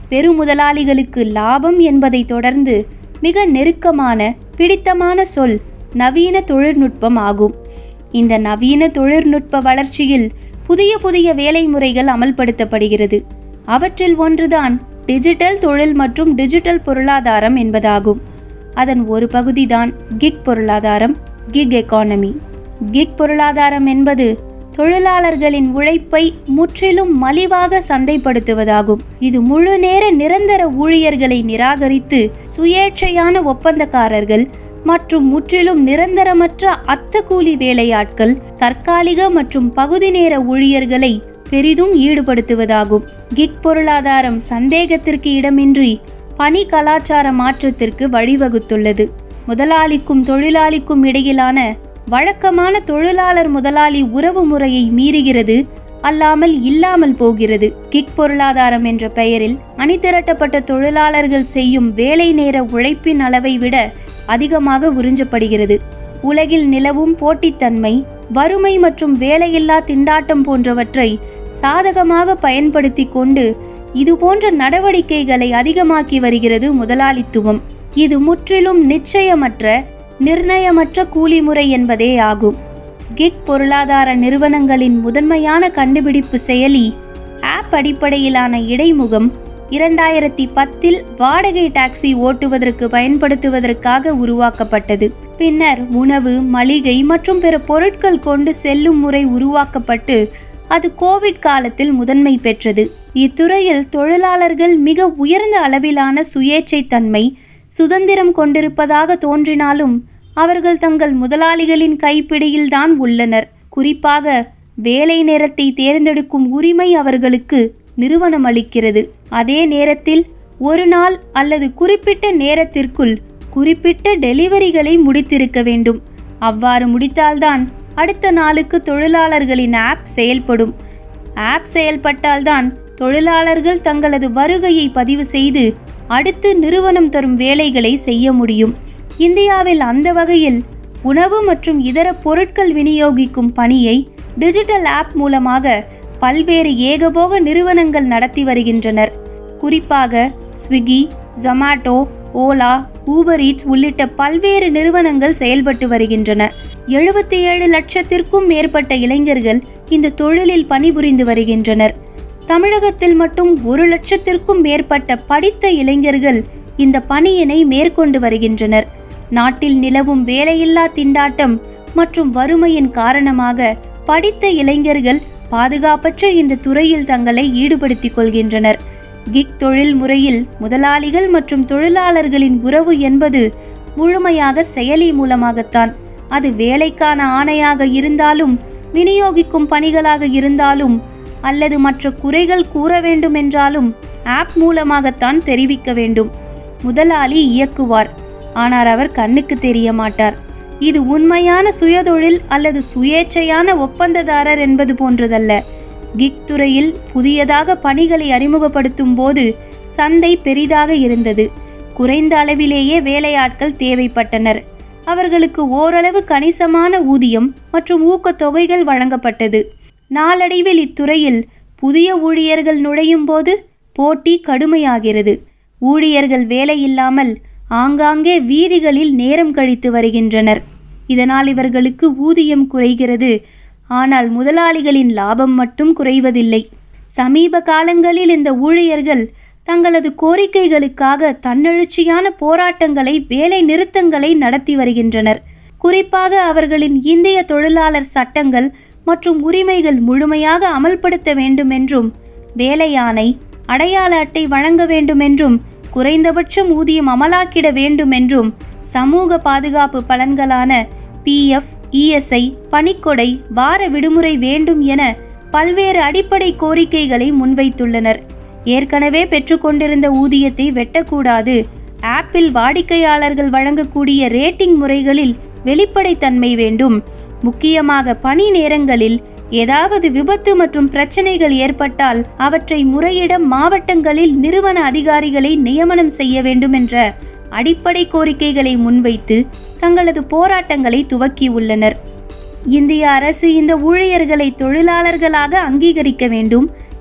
பெருமுதலாளிகளுக்கு லாபம் என்பதை தொடர்ந்து மிக நெருக்கமான பிடித்தமான சொல் நவீன தொழில்நுட்பம் ஆகும் இந்த நவீன தொழில்நுட்ப வளர்ச்சியில் புதிய புதிய வேலை முறைகள் அமல்படுத்தப்படுகிறது அவற்றில் ஒன்றுதான் டிஜிட்டல் தொழில் மற்றும் டிஜிட்டல் பொருளாதாரம் என்பதாகும் அதன் ஒரு பகுதிதான் கிக் பொருளாதாரம் கிக் எக்கானமி கிக் பொருளாதாரம் என்பது தொழிலாளர்களின் உழைப்பை முற்றிலும் மலிவாக சந்தைப்படுத்துவதாகும் இது முழு நேர நிரந்தர ஊழியர்களை நிராகரித்து சுயேட்சையான ஒப்பந்தக்காரர்கள் மற்றும் முற்றிலும் நிரந்தரமற்ற அத்த கூலி வேலையாட்கள் தற்காலிக மற்றும் பகுதி நேர ஊழியர்களை பெரிதும் ஈடுபடுத்துவதாகும் கிக் பொருளாதாரம் சந்தேகத்திற்கு இடமின்றி பணி கலாச்சார மாற்றத்திற்கு வழிவகுத்துள்ளது முதலாளிக்கும் தொழிலாளிக்கும் இடையிலான வழக்கமான தொழிலாளர் முதலாளி உறவு முறையை மீறுகிறது அல்லாமல் இல்லாமல் போகிறது கிக் பொருளாதாரம் என்ற பெயரில் அணிதிரட்டப்பட்ட தொழிலாளர்கள் செய்யும் வேலை நேர உழைப்பின் அளவை விட அதிகமாக உறிஞ்சப்படுகிறது உலகில் நிலவும் போட்டித்தன்மை வறுமை மற்றும் வேலையில்லா திண்டாட்டம் போன்றவற்றை சாதகமாக பயன்படுத்தி கொண்டு இது போன்ற நடவடிக்கைகளை அதிகமாக்கி வருகிறது முதலாளித்துவம் இது முற்றிலும் நிச்சயமற்ற நிர்ணயமற்ற கூலி முறை என்பதே ஆகும் கிக் பொருளாதார நிறுவனங்களின் முதன்மையான கண்டுபிடிப்பு செயலி ஆப் அடிப்படையிலான இடைமுகம் இரண்டாயிரத்தி பத்தில் வாடகை டாக்ஸி ஓட்டுவதற்கு பயன்படுத்துவதற்காக உருவாக்கப்பட்டது பின்னர் உணவு மளிகை மற்றும் பிற பொருட்கள் கொண்டு செல்லும் முறை உருவாக்கப்பட்டு அது கோவிட் காலத்தில் முதன்மை பெற்றது இத்துறையில் தொழிலாளர்கள் மிக உயர்ந்த அளவிலான சுயேட்சை தன்மை சுதந்திரம் கொண்டிருப்பதாக தோன்றினாலும் அவர்கள் தங்கள் முதலாளிகளின் கைப்பிடியில்தான் உள்ளனர் குறிப்பாக வேலை நேரத்தை தேர்ந்தெடுக்கும் உரிமை அவர்களுக்கு நிறுவனம் அளிக்கிறது அதே நேரத்தில் ஒரு நாள் அல்லது குறிப்பிட்ட நேரத்திற்குள் குறிப்பிட்ட டெலிவரிகளை முடித்திருக்க வேண்டும் அவ்வாறு முடித்தால்தான் அடுத்த நாளுக்கு தொழிலாளர்களின் ஆப் செயல்படும் ஆப் செயல்பட்டால்தான் தொழிலாளர்கள் தங்களது வருகையை பதிவு செய்து அடுத்து நிறுவனம் தரும் வேலைகளை செய்ய முடியும் இந்தியாவில் அந்த வகையில் உணவு மற்றும் இதர பொருட்கள் விநியோகிக்கும் பணியை டிஜிட்டல் ஆப் மூலமாக பல்வேறு ஏகபோக நிறுவனங்கள் நடத்தி வருகின்றனர் குறிப்பாக ஸ்விக்கி ஜொமாட்டோ ஓலா ஊபர் ஈட்ஸ் உள்ளிட்ட பல்வேறு நிறுவனங்கள் செயல்பட்டு வருகின்றன எழுபத்தி ஏழு லட்சத்திற்கும் மேற்பட்ட இளைஞர்கள் இந்த தொழிலில் பணிபுரிந்து வருகின்றனர் தமிழகத்தில் மட்டும் ஒரு லட்சத்திற்கும் மேற்பட்ட படித்த இளைஞர்கள் இந்த பணியினை மேற்கொண்டு வருகின்றனர் நாட்டில் நிலவும் வேலையில்லா திண்டாட்டம் மற்றும் வறுமையின் காரணமாக படித்த இளைஞர்கள் பாதுகாப்பற்ற இந்த துறையில் தங்களை ஈடுபடுத்திக் கொள்கின்றனர் கிக் தொழில் முறையில் முதலாளிகள் மற்றும் தொழிலாளர்களின் உறவு என்பது முழுமையாக செயலி மூலமாகத்தான் அது வேலைக்கான ஆணையாக இருந்தாலும் விநியோகிக்கும் பணிகளாக இருந்தாலும் அல்லது மற்ற குறைகள் கூற வேண்டுமென்றாலும் ஆப் மூலமாகத்தான் தெரிவிக்க வேண்டும் முதலாளி இயக்குவார் ஆனால் அவர் கண்ணுக்கு தெரிய மாட்டார் இது உண்மையான சுயதொழில் அல்லது சுயேட்சையான ஒப்பந்ததாரர் என்பது போன்றதல்ல கிக் துறையில் புதியதாக பணிகளை அறிமுகப்படுத்தும் போது சந்தை பெரிதாக இருந்தது குறைந்த அளவிலேயே வேலையாட்கள் தேவைப்பட்டனர் அவர்களுக்கு ஓரளவு கணிசமான ஊதியம் மற்றும் ஊக்கத்தொகைகள் வழங்கப்பட்டது நாளடைவில் இத்துறையில் புதிய ஊழியர்கள் நுழையும் போது போட்டி கடுமையாகிறது ஊழியர்கள் வேலையில்லாமல் ஆங்காங்கே வீதிகளில் நேரம் கழித்து வருகின்றனர் இதனால் இவர்களுக்கு ஊதியம் குறைகிறது ஆனால் முதலாளிகளின் லாபம் மட்டும் குறைவதில்லை சமீப காலங்களில் இந்த ஊழியர்கள் தங்களது கோரிக்கைகளுக்காக தன்னெழுச்சியான போராட்டங்களை வேலை நிறுத்தங்களை நடத்தி வருகின்றனர் குறிப்பாக அவர்களின் இந்திய தொழிலாளர் சட்டங்கள் மற்றும் உரிமைகள் முழுமையாக அமல்படுத்த வேண்டுமென்றும் வேலை ஆணை அடையாள அட்டை வழங்க வேண்டுமென்றும் குறைந்தபட்சம் ஊதியம் அமலாக்கிட வேண்டுமென்றும் சமூக பாதுகாப்பு பலன்களான பிஎஃப் இஎஸ்ஐ பணிக்கொடை வார விடுமுறை வேண்டும் என பல்வேறு அடிப்படை கோரிக்கைகளை முன்வைத்துள்ளனர் ஏற்கனவே பெற்றுக்கொண்டிருந்த ஊதியத்தை வெட்டக்கூடாது ஆப்பிள் வாடிக்கையாளர்கள் வழங்கக்கூடிய ரேட்டிங் முறைகளில் வெளிப்படைத்தன்மை வேண்டும் முக்கியமாக பணி நேரங்களில் ஏதாவது விபத்து மற்றும் பிரச்சனைகள் ஏற்பட்டால் அவற்றை முறையிட மாவட்டங்களில் நிறுவன அதிகாரிகளை நியமனம் செய்ய வேண்டும் என்ற அடிப்படை கோரிக்கைகளை முன்வைத்து தங்களது போராட்டங்களை துவக்கியுள்ளனர் இந்திய அரசு இந்த ஊழியர்களை தொழிலாளர்களாக அங்கீகரிக்க வேண்டும்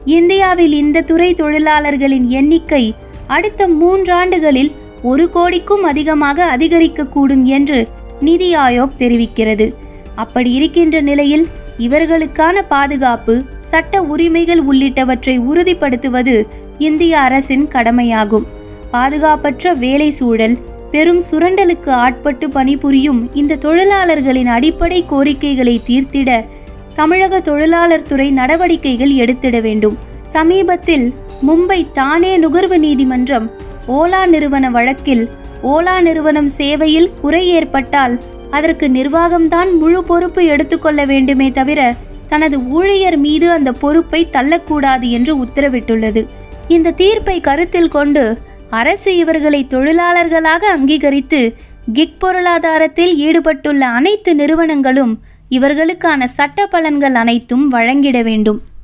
இந்தியாவில் இந்த துறை தொழிலாளர்களின் எண்ணிக்கை அடுத்த மூன்றாண்டுகளில் ஒரு கோடிக்கும் அதிகமாக அதிகரிக்கக்கூடும் என்று நிதி ஆயோக் தெரிவிக்கிறது அப்படி இருக்கின்ற நிலையில் இவர்களுக்கான பாதுகாப்பு சட்ட உரிமைகள் உள்ளிட்டவற்றை உறுதிப்படுத்துவது இந்திய அரசின் கடமையாகும் பாதுகாப்பற்ற வேலை சூழல் பெரும் சுரண்டலுக்கு ஆட்பட்டு பணிபுரியும் இந்த தொழிலாளர்களின் அடிப்படை கோரிக்கைகளை தீர்த்திட தமிழக தொழிலாளர் துறை நடவடிக்கைகள் எடுத்திட வேண்டும் சமீபத்தில் மும்பை தானே நுகர்வு நீதிமன்றம் ஓலா நிறுவன வழக்கில் ஓலா நிறுவனம் சேவையில் குறை ஏற்பட்டால் அதற்கு நிர்வாகம்தான் முழு பொறுப்பு எடுத்துக்கொள்ள வேண்டுமே தவிர தனது ஊழியர் மீது அந்த பொறுப்பை தள்ளக்கூடாது என்று உத்தரவிட்டுள்ளது இந்த தீர்ப்பை கருத்தில் கொண்டு அரசு இவர்களை தொழிலாளர்களாக அங்கீகரித்து கிக் பொருளாதாரத்தில் ஈடுபட்டுள்ள அனைத்து நிறுவனங்களும் இவர்களுக்கான சட்ட பலன்கள் அனைத்தும் வழங்கிட வேண்டும்